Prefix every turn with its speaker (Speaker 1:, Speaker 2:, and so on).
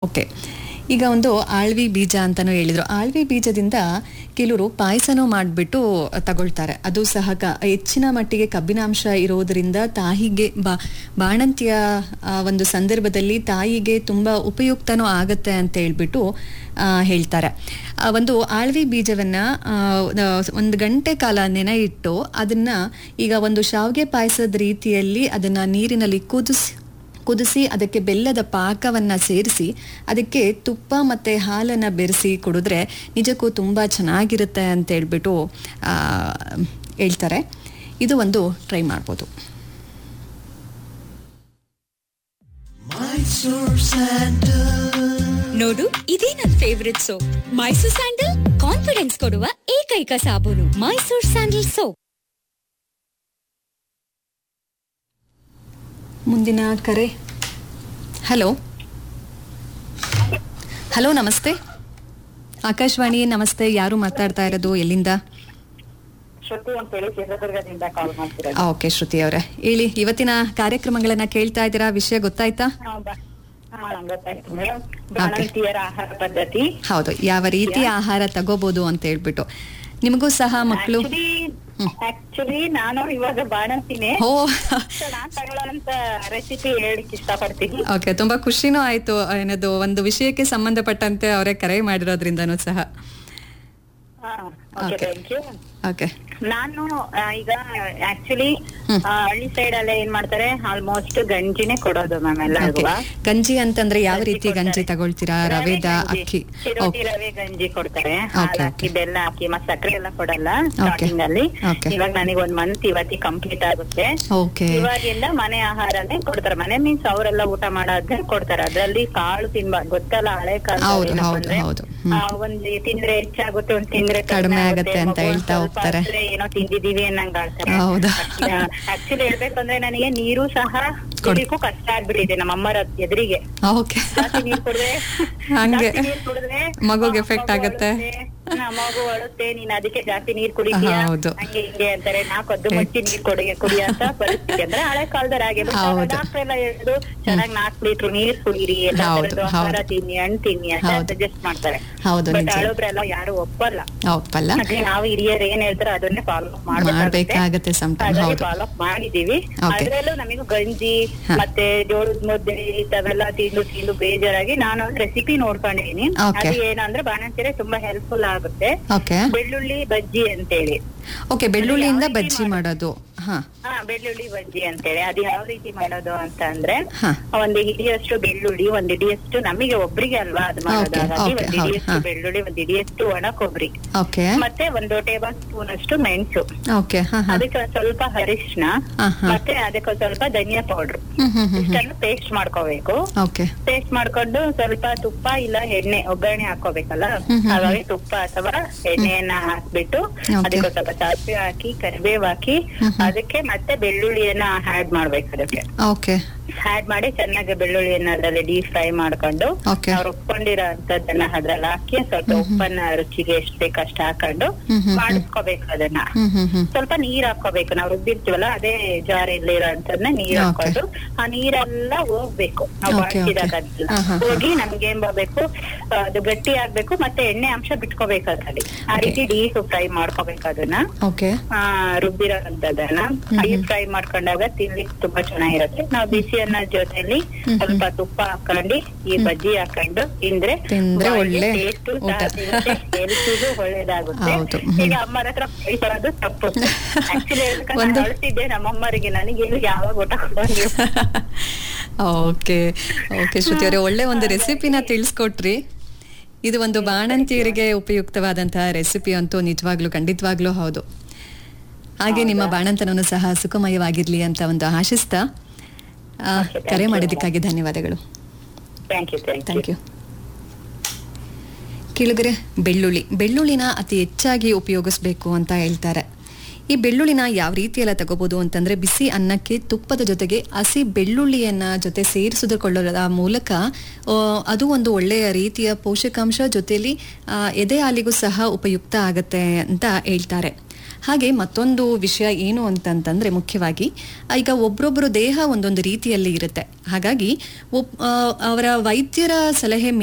Speaker 1: Okay ಈಗ ಒಂದು ಆಳ್ವಿ ಬೀಜ ಅಂತಲೂ ಹೇಳಿದರು ಆಳ್ವಿ ಬೀಜದಿಂದ ಕೆಲವರು ಪಾಯಸನೂ ಮಾಡಿಬಿಟ್ಟು ತಗೊಳ್ತಾರೆ ಅದು ಸಹ ಕ ಹೆಚ್ಚಿನ ಮಟ್ಟಿಗೆ ಕಬ್ಬಿನಾಂಶ ಇರೋದರಿಂದ ತಾಯಿಗೆ ಬಾ ಬಾಣಂತಿಯ ಆ, ಒಂದು ಸಂದರ್ಭದಲ್ಲಿ ತಾಯಿಗೆ ತುಂಬ ಉಪಯುಕ್ತನೂ ಆಗುತ್ತೆ ಅಂತ ಹೇಳ್ಬಿಟ್ಟು ಆ, ಹೇಳ್ತಾರೆ ಆ, ಒಂದು ಆಳ್ವಿ ಬೀಜವನ್ನು ಒಂದು ಗಂಟೆ ಕಾಲ ನೆನೆ ಇಟ್ಟು ಅದನ್ನು ಈಗ ಒಂದು ಶಾವಿಗೆ ಪಾಯಸದ ರೀತಿಯಲ್ಲಿ ಅದನ್ನು ನೀರಿನಲ್ಲಿ ಕುದಿಸಿ ಕುದಿಸಿ ಅದಕ್ಕೆ ಬೆಲ್ಲದ ಪಾಕವನ್ನು ಸೇರಿಸಿ ಅದಕ್ಕೆ ತುಪ್ಪ ಮತ್ತು ಹಾಲನ್ನು ಬೆರೆಸಿ ಕುಡಿದ್ರೆ ನಿಜಕ್ಕೂ ತುಂಬ ಚೆನ್ನಾಗಿರುತ್ತೆ ಅಂತ ಹೇಳ್ಬಿಟ್ಟು ಆ, ಹೇಳ್ತಾರೆ ಇದು ಒಂದು ಟ್ರೈ ಮಾಡ್ಬೋದು
Speaker 2: ನೋಡು ಇದೇ ನನ್ favourite soap Mysore sandal confidence ಕೊಡುವ ಏಕೈಕ ಸಾಬೂನು ಮೈಸೂರ್ ಸ್ಯಾಂಡಲ್ ಸೋಪ್
Speaker 1: ಮುಂದಿನ ಕರೆ ಹಲೋ ಹಲೋ ನಮಸ್ತೆ ಆಕಾಶವಾಣಿ ನಮಸ್ತೆ ಯಾರು ಮಾತಾಡ್ತಾ ಇರೋದು ಎಲ್ಲಿಂದ
Speaker 3: ಶ್ರುತಿ ಅಂತೇಳಿ ಚಿತ್ರದುರ್ಗದಿಂದ ಕಾಲ್ ಮಾಡ್ತಿರೋದು
Speaker 1: ಓಕೆ ಶ್ರುತಿ ಅವರೇ ಹೇಳಿ ಇವತ್ತಿನ ಕಾರ್ಯಕ್ರಮಗಳನ್ನ ಕೇಳ್ತಾ ಇದ್ದೀರಾ ವಿಷಯ ಗೊತ್ತಾಯ್ತಾ
Speaker 3: ಹಾ, ಬ- ಹಾ, ಗೊತ್ತಾಯ್ತು ಮೇಡಮ್ ಬಾಣಂತಿಯರ ಆಹಾರ ಪದ್ಧತಿ
Speaker 1: ಹೌದು ಯಾವ ರೀತಿ ಆಹಾರ ತಗೋಬಹುದು ಅಂತ ಹೇಳ್ಬಿಟ್ಟು ನಿಮಗೂ ಸಹ ಮಕ್ಕಳು
Speaker 3: ಆಕ್ಚುಲಿ ನಾನು ಇವಾಗ ಬಾಣಂತಿನೇ
Speaker 1: ಓ
Speaker 3: So, ನಾನ್ ತಗೊಳ್ಳೋಂತ ರೆಸಿಪಿ ಹೇಳಿಕ್ ಇಷ್ಟಪಡ್ತೀನಿ
Speaker 1: ಓಕೆ ತುಂಬಾ ಖುಷಿನೂ ಆಯ್ತು ಏನದು ಒಂದು ವಿಷಯಕ್ಕೆ ಸಂಬಂಧಪಟ್ಟಂತೆ ಅವರೇ ಕರೆ ಮಾಡಿರೋದ್ರಿಂದನೂ ಸಹ
Speaker 3: okay
Speaker 1: Okay.
Speaker 3: Thank you
Speaker 1: okay
Speaker 3: ನಾನು ಆ, ಈಗ ಆಕ್ಚುಲಿ
Speaker 1: ಹ್ಮ್.
Speaker 3: ಹಳ್ಳಿ ಸೈಡ್ ಅಲ್ಲೇ ಏನ್ ಮಾಡ್ತಾರೆ ಆಲ್ಮೋಸ್ಟ್ ಗಂಜಿನೇ ಕೊಡೋದು ಮ್ಯಾಮ್
Speaker 1: ಓಕೆ
Speaker 3: ಎಲ್ಲರಿಗೂ
Speaker 1: ಗಂಜಿ ಅಂತಂದ್ರೆ ಯಾವ
Speaker 3: ಗಂಜಿ
Speaker 1: ರೀತಿ ಗಂಜಿ
Speaker 3: ಕೊಡ್ತಾರೆ.
Speaker 1: ತಗೊಳ್ತೀರಾ
Speaker 3: ರವೆ
Speaker 1: ರವೆದ
Speaker 3: ಗಂಜಿ.
Speaker 1: ಅಕ್ಕಿ
Speaker 3: ಚಿರೋಟಿ
Speaker 1: ಓಕೆ
Speaker 3: ರವೆ ಗಂಜಿ ಕೊಡ್ತಾರೆ
Speaker 1: Okay,
Speaker 3: ಹಾಲು ಹಾಕಿ
Speaker 1: okay.
Speaker 3: ಬೆಲ್ಲ ಹಾಕಿ ಮತ್ತೆ ಸಕ್ಕರೆ ಎಲ್ಲ ಕೊಡಲ್ಲ ಸ್ಟಾರ್ಟಿಂಗ್ ಅಲ್ಲಿ
Speaker 1: Okay.
Speaker 3: ಇವಾಗ ನನಗೆ ಒಂದ್ ಮಂತ್ ಇವತ್ತಿ ಕಂಪ್ಲೀಟ್ ಆಗುತ್ತೆ
Speaker 1: ಓಕೆ
Speaker 3: ಇವಾಗಿಂದ ಮನೆ ಆಹಾರನೇ ಕೊಡ್ತಾರೆ ಮನೆ ಮೀನ್ಸ್ ಅವರೆಲ್ಲ ಊಟ ಮಾಡೋದ್ನೇ ಕೊಡ್ತಾರೆ ಅದ್ರಲ್ಲಿ ಕಾಳು ತಿನ್ಬಾರ್ದು ಗೊತ್ತಲ್ಲ ಹಳೆ ಕಾಲ
Speaker 1: ಹೌದು, ಹೌದು, ಹೌದು. ಹ್ಮ್.
Speaker 3: ಒಂದ್ ತಿಂದ್ರೆ ಹೆಚ್ಚಾಗುತ್ತೆ ಒಂದ್ ತಿಂದ್ರೆ
Speaker 1: ಕಡಿಮೆ
Speaker 3: ಆಗುತ್ತೆ,
Speaker 1: ಆಗುತ್ತೆ ಅಂತ
Speaker 3: ಮಗು ಒಂದ್
Speaker 1: ಹೇಳ್ತಾ
Speaker 3: ಸ್ವಲ್ಪ
Speaker 1: ಹೋಗ್ತಾರೆ.
Speaker 3: ಆದ್ರೆ ಏನೋ ತಿಂದಿದೀವಿ ಅನ್ನಂಗ್ ಆಡ್ತಾರೆ
Speaker 1: ಹೌದಾ?
Speaker 3: ಆಕ್ಚುಲಿ ಹೇಳ್ಬೇಕಂದ್ರೆ ನನಗೆ ನೀರು ಸಹ ಕುಡಿಯಕ್ಕೂ ಕಷ್ಟ ಆಗ್ಬಿಟ್ಟಿದೆ ನಮ್ಮ ಅಮ್ಮರ ಎದುರಿಗೆ
Speaker 1: ಓಕೆ
Speaker 3: ಜಾಸ್ತಿ ನೀರ್ ಕುಡ್ದ್ರೆ
Speaker 1: ಹಂಗೆ
Speaker 3: ಜಾಸ್ತಿ ನೀರ್ ಕುಡ್ದ್ರೆ
Speaker 1: ಮಗುಗೆ
Speaker 3: ಆ,
Speaker 1: ಎಫೆಕ್ಟ್
Speaker 3: ಮಗು
Speaker 1: ಆಗುತ್ತೆ
Speaker 3: ಅಳುತ್ತೆ. ಆ, ಮಗು ಅಳುತ್ತೆ ನೀನ್ ಅದಕ್ಕೆ ಜಾಸ್ತಿ ನೀರ್ ಕುಡಿತೀಯ
Speaker 1: ಹೌದು.
Speaker 3: ಹಂಗೆ ಹಿಂಗೆ ಅಂತಾರೆ ನಾ ಕದ್ದು ಮುಚ್ಚಿ ನೀರ್ ಕೊಡಿ ಕುಡಿಯಂತ ಪರಿಸ್ಥಿತಿ ಅಂದ್ರೆ ಹಳೆ ಕಾಲದಲ್ಲಿ ಹಾಗೆ
Speaker 1: ಹೌದು.
Speaker 3: ಡಾಕ್ಟರ್ ಎಲ್ಲ ಹೇಳುದು ಚೆನ್ನಾಗಿ ನಾಲ್ಕು ಲೀಟರ್ ನೀರ್ ಕುಡೀರಿ ಎಲ್ಲ
Speaker 1: ಹೌದು,
Speaker 3: ತರದ್ದು ಆಹಾರ
Speaker 1: ಹೌದು.
Speaker 3: ತಿನ್ನಿ ಹಣ್ಣು ತಿನ್ನಿ ಅಂತ
Speaker 1: ಹೌದು.
Speaker 3: ಸಜೆಸ್ಟ್ ಮಾಡ್ತಾರೆ
Speaker 1: ಹೌದು
Speaker 3: ಬಟ್
Speaker 1: ನಿಜ
Speaker 3: ಹಳಬ್ರೆಲ್ಲ ಯಾರು ಒಪ್ಪಲ್ಲ
Speaker 1: ಒಪ್ಪಲ್ಲ
Speaker 3: ಅದೇ ನಾವು ಹಿರಿಯರು ಏನ್ ಹೇಳ್ತಾರೋ ಅದನ್ನೇ ಫಾಲೋ
Speaker 1: ಮಾಡ್ಬೇಕಾಗತ್ತೆ sometime, ಹೌದು.
Speaker 3: ಫಾಲೋ ಮಾಡಿದೀವಿ
Speaker 1: Okay.
Speaker 3: ಅದ್ರಲ್ಲೂ ನಮಗೆ ಗಂಜಿ
Speaker 1: ಹ.
Speaker 3: ಮತ್ತೆ ಜೋಳದ ಮುದ್ದೆ ಇಂಥವೆಲ್ಲ ತಿಂದು ತಿಂದು ಬೇಜಾರಾಗಿ ನಾನು ಒಂದು ರೆಸಿಪಿ ನೋಡ್ಕೊಂಡಿದೀನಿ
Speaker 1: Okay.
Speaker 3: ಅದು ಏನಂದ್ರೆ ಬಾಣಂತಿಯರೆ ತುಂಬಾ ಹೆಲ್ಪ್ಫುಲ್ ಆಗುತ್ತೆ
Speaker 1: ಓಕೆ
Speaker 3: ಬೆಳ್ಳುಳ್ಳಿ ಬಜ್ಜಿ ಅಂತೇಳಿ
Speaker 1: ಓಕೆ ಬೆಳ್ಳುಳ್ಳಿಯಿಂದ
Speaker 3: ಯಾವ ರೀತಿ
Speaker 1: ಬಜ್ಜಿ ಮಾಡೋದು ಹಾ
Speaker 3: ಹಾ ಬೆಳ್ಳುಳ್ಳಿ ಬಜ್ಜಿ ಅಂತೇಳಿ ಅದು ಯಾವ ರೀತಿ ಮಾಡೋದು ಅಂತ ಅಂದ್ರೆ
Speaker 1: ಹಾ.
Speaker 3: ಒಂದು ಹಿಡಿಯಷ್ಟು ಬೆಳ್ಳುಳ್ಳಿ ಒಂದ್ ಹಿಡಿಯಷ್ಟು ನಮಗೆ ಒಬ್ರಿಗೆ ಅಲ್ವಾ ಅದು ಮಾಡೋದು
Speaker 1: Okay,
Speaker 3: ಹಾಗಾಗಿ
Speaker 1: okay,
Speaker 3: ಒಂದ್
Speaker 1: ಹೌದು,
Speaker 3: ಹಿಡಿಯಷ್ಟು
Speaker 1: ಹಾ.
Speaker 3: ಬೆಳ್ಳುಳ್ಳಿ ಒಂದ್ ಹಿಡಿಯಷ್ಟು ಒಣ ಕೊಬ್ಬರಿ
Speaker 1: ಓಕೆ
Speaker 3: ಮತ್ತೆ ಒಂದು ಟೇಬಲ್ ಸ್ಪೂನ್ ಅಷ್ಟು ಮೆಣಸು
Speaker 1: ಓಕೆ ಹಾ ಹಾ
Speaker 3: ಅದಕ್ಕೆ ಒಂದ್ ಸ್ವಲ್ಪ ಅರಿಶಿನ
Speaker 1: ಹಾ, ಹಾ.
Speaker 3: ಮತ್ತೆ ಅದಕ್ಕೆ ಒಂದ್ ಸ್ವಲ್ಪ ಧನಿಯಾ ಪೌಡರ್
Speaker 1: ಹ್ಮ್ ಹ್ಮ್ ಹ್ಮ್
Speaker 3: ಇಷ್ಟನ್ನು ಪೇಸ್ಟ್ ಮಾಡ್ಕೋಬೇಕು
Speaker 1: ಓಕೆ
Speaker 3: ಪೇಸ್ಟ್ ಮಾಡ್ಕೊಂಡು ಸ್ವಲ್ಪ ತುಪ್ಪ ಇಲ್ಲ ಎಣ್ಣೆ ಒಗ್ಗರಣೆ ಹಾಕೋಬೇಕಲ್ಲ
Speaker 1: ಹ್ಮ್, ಹ್ಮ್,
Speaker 3: ಹಾಗಾಗಿ ತುಪ್ಪ ಅಥವಾ ಎಣ್ಣೆಯನ್ನ ಹಾಕ್ಬಿಟ್ಟು
Speaker 1: Okay.
Speaker 3: ಅದಕ್ಕೆ ಸ್ವಲ್ಪ ಸಾಸಿವೆ ಹಾಕಿ ಕರಿಬೇವು ಹಾಕಿ
Speaker 1: ಹ್ಮ್, ಹ್ಮ್.
Speaker 3: ಅದಕ್ಕೆ ಮತ್ತೆ ಬೆಳ್ಳುಳ್ಳಿಯನ್ನ ಆಡ್ ಮಾಡ್ಬೇಕು ಅದಕ್ಕೆ
Speaker 1: ಓಕೆ
Speaker 3: ಆಡ್ ಮಾಡಿ ಚೆನ್ನಾಗಿ ಬೆಳ್ಳುಳ್ಳಿಯನ್ನ ಅದ್ರಲ್ಲಿ ಡೀಪ್ ಫ್ರೈ ಮಾಡ್ಕೊಂಡು
Speaker 1: Okay.
Speaker 3: ನಾವು ರುಬ್ಕೊಂಡಿರೋ ಅಂತದನ್ನ ಅದ್ರಲ್ಲಿ ಹಾಕಿ ಸ್ವಲ್ಪ ಉಪ್ಪನ್ನ ರುಚಿಗೆ ಎಷ್ಟು ಬೇಕಷ್ಟು ಹಾಕೊಂಡು
Speaker 1: ಹ್ಮ್, ಹ್ಮ್, ಹ್ಮ್.
Speaker 3: ಮಾಡಿಸ್ಕೋಬೇಕು ಅದನ್ನ
Speaker 1: ಹ್ಮ್ ಹ್ಮ್ ಹ್ಮ್
Speaker 3: ಸ್ವಲ್ಪ ನೀರ್ ಹಾಕೋಬೇಕು ನಾವು ರುಬ್ಬಿರ್ತೀವಲ್ಲ ಅದೇ ಜಾರಲ್ಲಿ ಇರೋಂಥದ್ನ ನೀರ್
Speaker 1: Okay.
Speaker 3: ಹಾಕೊಂಡು ಆ ನೀರೆಲ್ಲ ಹೋಗ್ಬೇಕು ನಾವು
Speaker 1: Okay, okay.
Speaker 3: ಬಳಸಿದಾಗಲ್ಲ
Speaker 1: ಹಾ, ಹಾ, ಹಾ.
Speaker 3: ಹೋಗಿ ನಮ್ಗೆ ಏನ್ ಬರ್ಬೇಕು ಆ, ಅದು ಗಟ್ಟಿ ಆಗ್ಬೇಕು ಮತ್ತೆ ಎಣ್ಣೆ ಅಂಶ ಬಿಟ್ಕೋಬೇಕು ಅದ್ರಲ್ಲಿ ಆ
Speaker 1: Okay.
Speaker 3: ರೀತಿ ಡೀಪ್ ಫ್ರೈ ಮಾಡ್ಕೋಬೇಕು ಅದನ್ನ
Speaker 1: ಓಕೆ
Speaker 3: ಆ ರುಬ್ಬಿರೋಂಥದ್ದನ್ನ ಡೀಪ್ ಫ್ರೈ ಮಾಡ್ಕೊಂಡಾಗ ತಿನ್ಲಿಕ್ಕೆ ತುಂಬಾ ಚೆನ್ನಾಗಿರುತ್ತೆ ನಾವು ಬಿಸಿ ಅನ್ನ ಜೊತೆಲಿ
Speaker 1: ಹ್ಮ್.
Speaker 3: ಸ್ವಲ್ಪ ತುಪ್ಪ ಹಾಕೊಂಡು ಈ ಬಜ್ಜಿ ಹಾಕೊಂಡು ತಿಂದ್ರೆ
Speaker 1: ತಿಂದ್ರೆ ಒಳ್ಳೆ
Speaker 3: ಟೇಸ್ಟ್
Speaker 1: ಊಟ.
Speaker 3: ಹೆಲ್ತಿಗೂ ಒಳ್ಳೇದಾಗುತ್ತೆ
Speaker 1: ಹೌದು.
Speaker 3: ಈಗ ಅಮ್ಮರ ಹತ್ರ ಬರೋದು ತಪ್ಪು ಆಕ್ಚುಲಿ
Speaker 1: ಒಂದು-
Speaker 3: ಅಳ್ತಿದ್ದೆ ನಮ್ಮಮ್ಮರಿಗೆ ನನಗೆ ಏನು ಯಾವಾಗ ಊಟ ಕೊಡೋದು
Speaker 1: ಓಕೆ ಓಕೆ ಶ್ರುತಿ ಅವರೇ ಒಳ್ಳೆ ಒಂದು ರೆಸಿಪಿನ ತಿಳಿಸ್ಕೊಟ್ರಿ ಇದು ಒಂದು ಬಾಣಂತಿಯರಿಗೆ ಉಪಯುಕ್ತವಾದಂತಹ ರೆಸಿಪಿ ಅಂತೂ ನಿಜವಾಗ್ಲೂ ಖಂಡಿತವಾಗ್ಲೂ ಹೌದು ಹಾಗೆ ನಿಮ್ಮ ಬಾಣಂತನೂ ಸಹ ಸುಖಮಯವಾಗಿರ್ಲಿ ಅಂತ ಒಂದು ಆಶಿಸ್ತಾ ಆ,
Speaker 3: Okay, thank
Speaker 1: ಕರೆ
Speaker 3: you.
Speaker 1: ಮಾಡಿದ್ದಕ್ಕಾಗಿ ಧನ್ಯವಾದಗಳು
Speaker 3: thank you thank
Speaker 1: thank
Speaker 3: you
Speaker 1: you ಕೇಳಿದ್ರೆ ಬೆಳ್ಳುಳ್ಳಿ ಬೆಳ್ಳುಳ್ಳಿನ ಅತಿ ಹೆಚ್ಚಾಗಿ ಉಪಯೋಗಿಸ್ಬೇಕು ಅಂತ ಹೇಳ್ತಾರೆ ಈ ಬೆಳ್ಳುಳ್ಳಿನ ಯಾವ ರೀತಿಯೆಲ್ಲ ತಗೋಬಹುದು ಅಂತಂದ್ರೆ ಬಿಸಿ ಅನ್ನಕ್ಕೆ ತುಪ್ಪದ ಜೊತೆಗೆ ಹಸಿ ಬೆಳ್ಳುಳ್ಳಿಯನ್ನ ಜೊತೆ ಸೇರಿಸಿದುಕೊಳ್ಳೋದ ಮೂಲಕ ಆ, ಅದು ಒಂದು ಒಳ್ಳೆಯ ರೀತಿಯ ಪೋಷಕಾಂಶ ಜೊತೆಲಿ ಆ, ಎದೆ ಹಾಲಿಗೂ ಸಹ ಉಪಯುಕ್ತ ಆಗತ್ತೆ ಅಂತ ಹೇಳ್ತಾರೆ ಹಾಗೆ ಮತ್ತೊಂದು ವಿಷಯ ಏನು ಅಂತಂತಂದ್ರೆ ಮುಖ್ಯವಾಗಿ ಈಗ ಒಬ್ರೊಬ್ಬರು ದೇಹ ಒಂದೊಂದು ರೀತಿಯಲ್ಲಿ ಇರುತ್ತೆ ಹಾಗಾಗಿ ಒಬ್ ಆ, ಅವರ ವೈದ್ಯರ ಸಲಹೆ